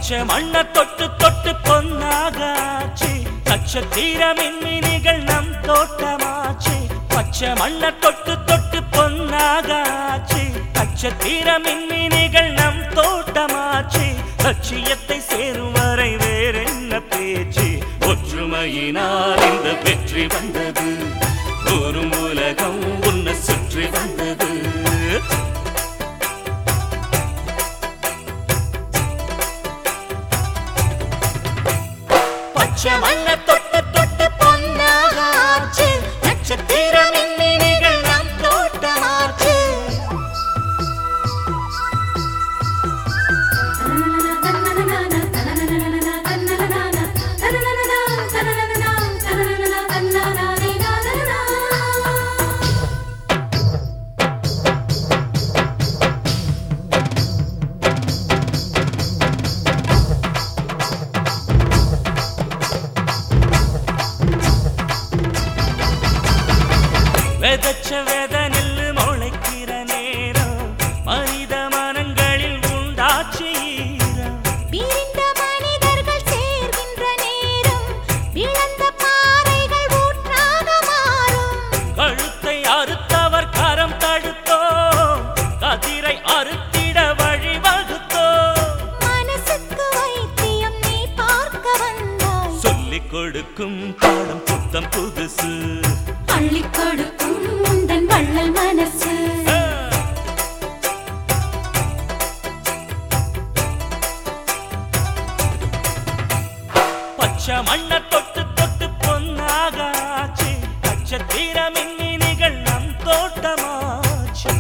பச்சை மண்ண தொட்டு தொட்டு பொன்னாகாச்சு நட்சத்திர மின்மினிகள் நம் தோட்டமாச்சு பச்சை மண்ண தொட்டு தொட்டு பொன்னாகாச்சு நட்சத்திர மின்மினிகள் நம் தோட்டமாச்சு லட்சியத்தை சேரும் வரை வேறென்ன பேச்சு ஒற்றுமையினால் இந்த வெற்றி வந்தது ஒரு உலகம் உன்னை சுற்றி வந்தது பச்சை மண்ண தொட்டு தொட்டு பொன்னாகாச்சு நட்சத்திர மின்மினிகள் நம் தோட்டமாச்சு விதைச்ச வித நெல்லு முளைக்கிற நேரம் மனித மனங்களில் உண்டாச்சு ஈரம் பிரிந்த மனிதர்கள் சேர்கின்ற நேரம் இழந்த பாறைகள் ஊற்றாக மாறும் கழுத்தை அறுத்தவர் கரம் தடுத்தோ கதிரை அறுத்திட வழிவகுத்தோ மனசுக்கு வைத்தியம் நீ பார்க்க வந்தாய் சொல்லிக் கொடுக்கும் பாடம் புத்தம் புதுசு அள்ளிக் கொடுக்கும் உந்தன் வள்ளல் மனசு ஆ. பச்சை மண்ண தொட்டு தொட்டு பொன்னாகாச்சு நட்சத்திர மின்மினிகள் நம் தோட்டமாச்சு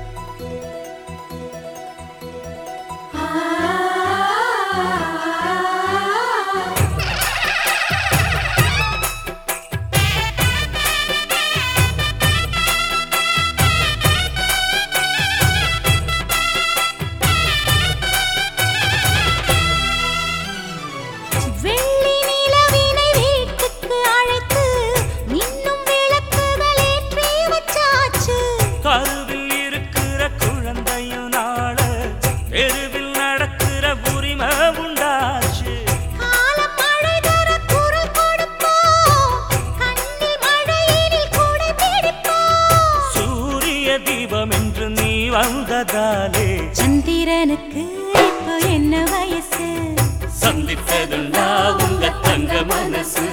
வெள்ளி நிலவினை வீட்டுக்கு அழைத்து இன்னும் விளக்குகள் ஏற்றி வச்சாச்சு கருவில் இருக்கிற குழந்தையும் நாள தெருவில் நடக்கிற உரிமை உண்டாச்சு காலம் மழை தர குரல் கொடுப்போம் கண்ணில் மழையினில் கூடை பிடிப்போம் சூரிய தீபம் என்று நீ வந்ததாலே சந்திரனுக்கு இப்போ என்ன வயசு சந்தித்ததுண்டா உங்க தங்க மனசு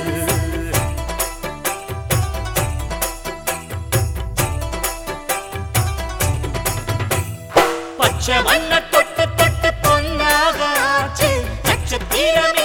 பச்சை மண்ண தொட்டு தொட்டு பொன்னாகாச்சு நட்சத்திரமே